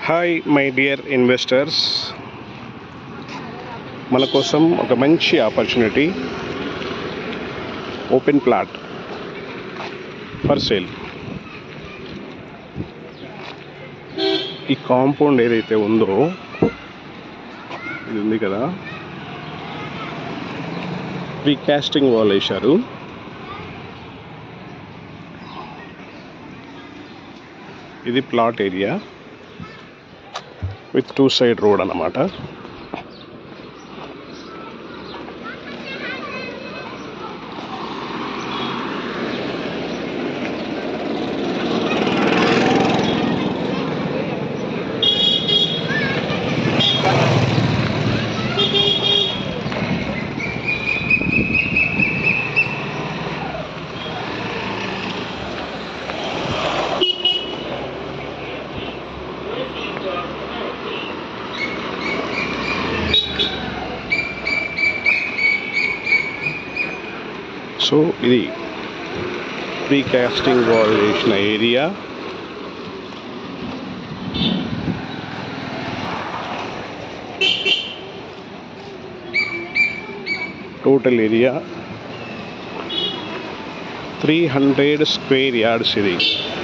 hi my dear investors మన కోసం ఒక మంచి opportunity open plot for sale ఈ కాంపౌండ్ ఏదైతే ఉందో ఇది ఉంది కదా రీకాస్టింగ్ వాల్ వేశారు ఇది plot area with two side road అన్నమాట సో ఇది రీకాస్టింగ్ వాల్ వేసిన area total area three hundred square yards ఇది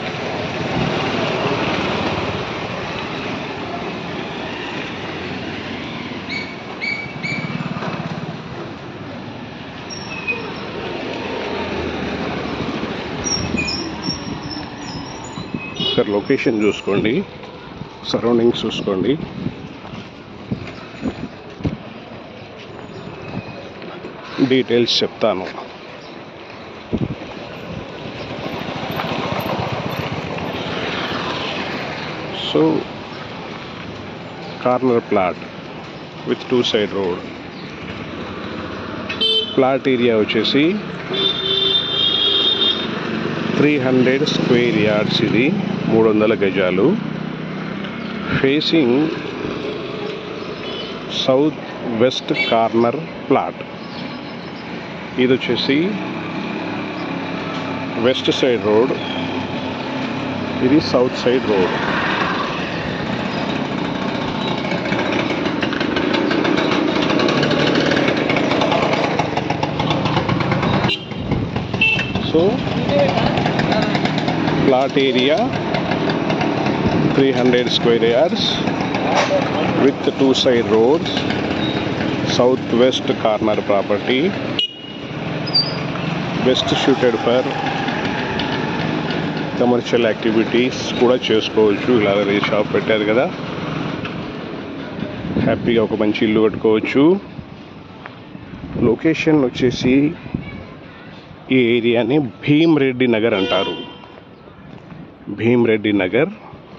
ఒకసారి లొకేషన్ చూసుకోండి సరౌండింగ్స్ చూసుకోండి డీటెయిల్స్ చెప్తాను so corner plot with two side road plot area వచ్చేసి త్రీ హండ్రెడ్ స్క్వేర్ యార్డ్స్ ఇది మూడు వందల గజాలు facing south west corner plot ఇది వచ్చేసి వెస్ట్ సైడ్ రోడ్ ఇది south side road so plot area three hundred square yards with two side roads south west corner property best suited for commercial activities కూడా చేసుకోవచ్చు ఇలా shop పెట్టారు కదా హ్యాపీగా ఒక మంచి ఇల్లు కట్టుకోవచ్చు లొకేషన్ వచ్చేసి ఈ ఏరియాని భీమ్ రెడ్డి నగర్ అంటారు భీమ్ రెడ్డి నగర్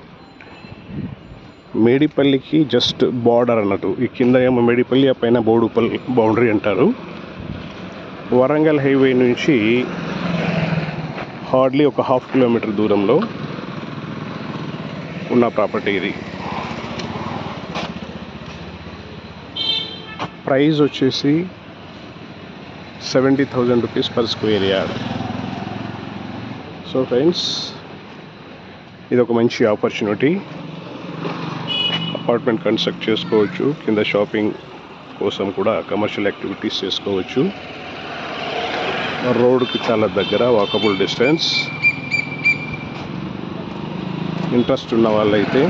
మేడిపల్లికి జస్ట్ బార్డర్ అన్నట్టు ఈ కింద ఏమో మేడిపల్లి ఆ పైన బోడుపల్లి బౌండరీ అంటారు వరంగల్ హైవే నుంచి హార్డ్లీ ఒక హాఫ్ కిలోమీటర్ దూరంలో ఉన్న ప్రాపర్టీ ఇది ప్రైస్ వచ్చేసి seventy thousand rupees per square yard so friends ఇది ఒక మంచి ఆపర్చునిటీ అపార్ట్మెంట్ కన్స్ట్రక్ట్ చేసుకోవచ్చు కింద షాపింగ్ కోసం కూడా కమర్షియల్ యాక్టివిటీస్ చేసుకోవచ్చు రోడ్కి చాలా దగ్గర వాకబుల్ డిస్టెన్స్ ఇంట్రెస్ట్ ఉన్న వాళ్ళైతే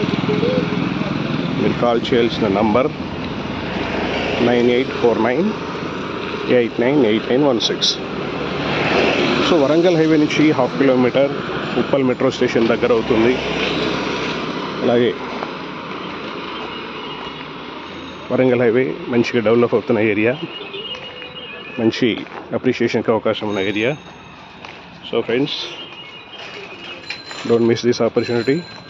మీరు కాల్ చేయాల్సిన number nine eight four nine eight nine eight nine one six so Warangal highway నుంచి half kilometer Uppal metro station దగ్గర అవుతుంది అలాగే వరంగల్ హైవే మంచిగా డెవలప్ అవుతున్న ఏరియా మంచి అప్రిషియేషన్కి అవకాశం ఉన్న area so friends don't miss this opportunity